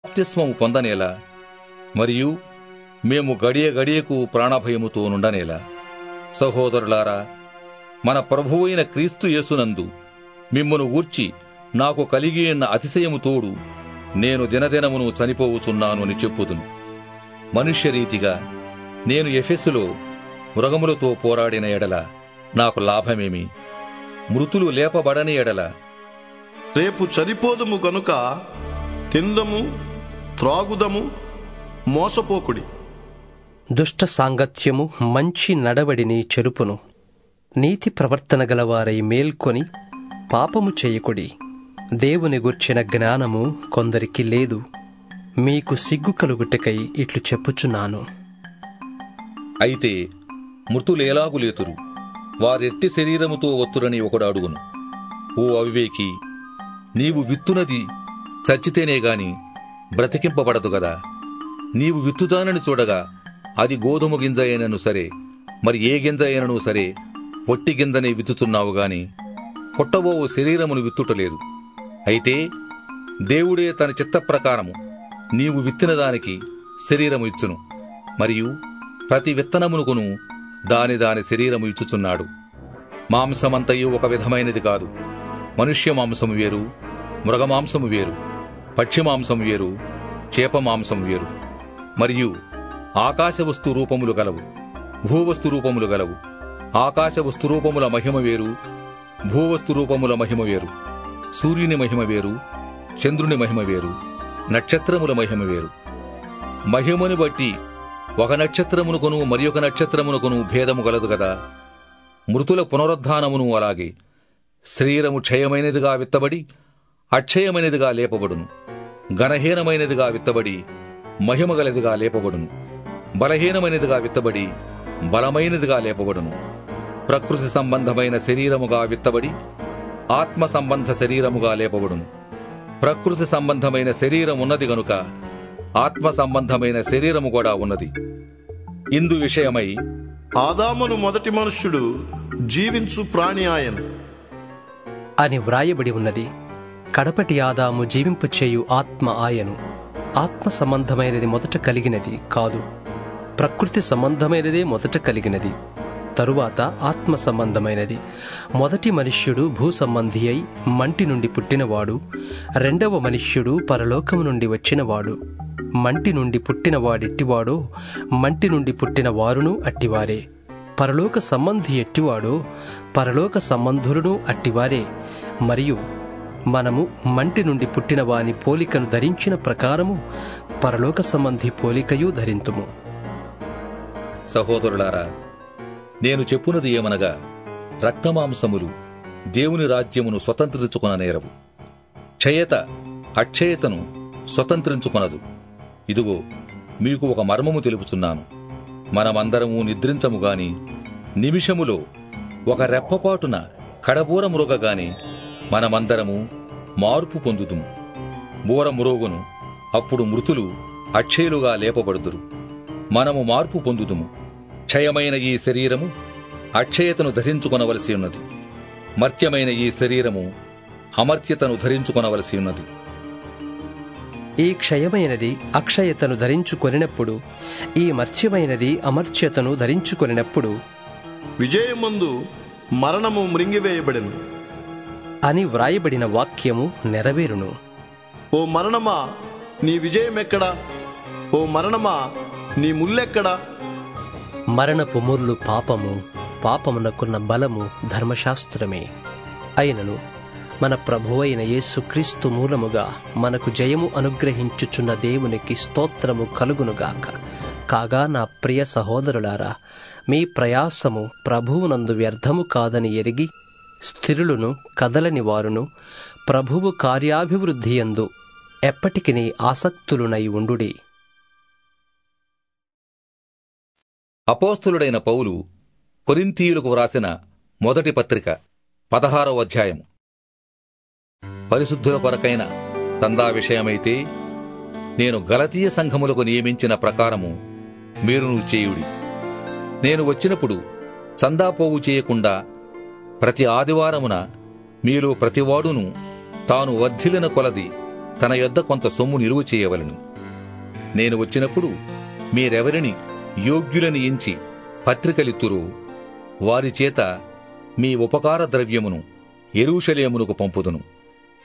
బాప్తిస్మము పొందనేలా మరియు మేము గడియ గడియకు ప్రాణభయముతో నుండనేలా సహోదరులారా మన ప్రభువు అయిన క్రీస్తు యేసునందు మిమ్మను ఊర్చి నాకు కలిగి ఉన్న అతిశయము తోడు నేను దినదినమును చనిపోవుచున్నాను అని చెప్పుదును మనుష్యరీతిగా నేను ఎఫెసులో మృగములతో పోరాడిన ఎడల నాకు లాభమేమి మృతులు లేపబడని ఎడల రేపు చనిపోదుము గనుక తిందము త్రాగుదము మోసపోకుడి దుష్ట సాంగత్యము మంచి నడవడిని చెరుపును నీతి ప్రవర్తన గలవారై మేల్కొని పాపము చేయకుడి దేవుని గుర్చిన జ్ఞానము కొందరికి లేదు మీకు సిగ్గు కలుగుటకై ఇట్లు చెప్పుచున్నాను అయితే మృతులేలాగు లేతురు వారెట్టి శరీరముతో ఒత్తురని ఒకడు అడుగును ఓ అవివేకి నీవు విత్తునది చచ్చితేనే గాని బ్రతికింపబడదు గదా నీవు విత్తుతానని చూడగా అది గోధుమ గింజ అయినను సరే మరి ఏ గింజ అయినను సరే ఒట్టి గింజనే విత్తుతున్నావు గాని పుట్టబోవు శరీరమును విత్తుటలేదు అయితే దేవుడే తన చిత్త ప్రకారము నీవు విత్తిన దానికి శరీరము ఇచ్చును మరియు ప్రతి విత్తనమునుకును దాని దాని శరీరము ఇచ్చుచున్నాడు మాంసమంతయు ఒక విధమైనది కాదు మనుష్య మాంసము వేరు మృగమాంసము వేరు పక్షి మాంసము వేరు చేప మాంసము వేరు మరియు ఆకాశ వస్తు రూపములు గలవు భూవస్తు రూపములు గలవు ఆకాశ వస్తు రూపముల మహిమ వేరు భూవస్తు రూపముల మహిమ వేరు సూర్యుని మహిమ వేరు చంద్రుని మహిమ వేరు నక్షత్రముల మహిమ వేరు మహిమను బట్టి ఒక నక్షత్రమునకును మరి ఒక నక్షత్రమునకును భేదము గలదు గదా మృతుల పునరుద్ధానమును అలాగే శరీరము క్షయమైనదిగా విత్తబడి అక్షయమైనదిగా లేపబడును ఘనహీనమైనదిగా విత్తబడి మహిమగలదిగా లేపబడును బలహీనమైనదిగా విత్తబడి బలమైనదిగా లేపబడును ప్రకృతి సంబంధమైన శరీరముగా విత్తబడి ఆత్మ సంబంధ శరీరముగా లేపబడును ప్రకృతి సంబంధమైన శరీరం ఉన్నది గనుక ఆత్మ సంబంధమైన శరీరము కూడా ఉన్నది ఇందు విషయమై ఆదామును మొదటి మనుష్యుడు జీవించు ప్రాణి ఆయను అని వ్రాయబడి ఉన్నది కడపటి ఆదాము జీవింపచేయు ఆత్మ ఆయను ఆత్మ సంబంధమైనది మొదట కలిగినది కాదు ప్రకృతి సంబంధమైనదే మొదట కలిగినది తరువాత ఆత్మ సంబంధమైనది మొదటి మనుష్యుడు భూ సంబంధి అయి మంటి నుండి పుట్టినవాడు రెండవ మనుష్యుడు పరలోకము నుండి వచ్చినవాడు మంటి నుండి పుట్టిన వాడెట్టివాడో మంటి నుండి పుట్టిన వారును అట్టివారే పరలోక సంబంధి ఎట్టివాడో పరలోక సంబంధులను అట్టివారే మరియు మనము మంటి నుండి పుట్టిన వాని పోలికను ధరించిన ప్రకారము పరలోక సంబంధి పోలికయు ధరింతుము సహోదరులారా నేను చెప్పునది ఏమనగా రక్తమాంసములు దేవుని రాజ్యమును స్వతంత్రించుకొన నేరవు క్షయత అక్షయతను స్వతంత్రించుకొనదు ఇదిగో మీకు ఒక మర్మము తెలుపుచున్నాను మనమందరము నిద్రించము గాని నిమిషములో ఒక రెప్పపాటున కడబూర మురుగగాని మనమందరము మార్పు పొందుతుము బూర మురోగును అప్పుడు మృతులు అక్షయులుగా లేపబడుదురు మనము మార్పు పొందుదుము క్షయమైన ఈ శరీరము అక్షయతను ధరించుకొనవలసి ఉన్నది మర్త్యమైన ఈ శరీరము అమర్త్యతను ధరించుకొనవలసి ఉన్నది ఈ క్షయమైనది అక్షయతను ధరించుకొనినప్పుడు ఈ మర్త్యమైనది అమర్త్యతను ధరించుకొనినప్పుడు విజయమందు మరణము మృంగివేయబడింది అని వ్రాయబడిన వాక్యము నెరవేరును ఓ మరణమా నీ విజయమెక్కడా ఓ మరణమా నీ ముల్లెక్కడా మరణపు ముర్లు పాపము పాపమునకున్న బలము ధర్మశాస్త్రమే అయినను మన ప్రభువైన యేసుక్రీస్తు మూలముగా మనకు జయము అనుగ్రహించుచున్న దేవునికి స్తోత్రము కలుగునుగాక కాగా నా ప్రియ సహోదరులారా మీ ప్రయాసము ప్రభువునందు వ్యర్థము కాదని ఎరిగి స్థిరులను కదలని వారును ప్రభువు కార్యాభివృద్ధియందు ఎప్పటికినీ ఆసక్తులునై ఉండుడి అపోస్తులుడైన పౌలు కొరింథీయులకు వ్రాసిన మొదటి పత్రిక పదహారవ అధ్యాయము పరిశుద్ధుల కొరకైన తందా విషయమైతే నేను గలతీయ సంఘములకు నియమించిన ప్రకారము మీరును చేయుడి నేను వచ్చినప్పుడు చందా పోవు చేయకుండా ప్రతి ఆదివారమున మీలో ప్రతివాడును తాను వర్ధిలిన కొలది తన యొద్ద కొంత సొమ్ము నిలువ చేయవలను నేను వచ్చినప్పుడు మీరెవరిని యోగ్యులని ఎంచి పత్రికలిత్తురో వారి చేత మీ ఉపకార ద్రవ్యమును ఎరుషలేమునకు పంపుదును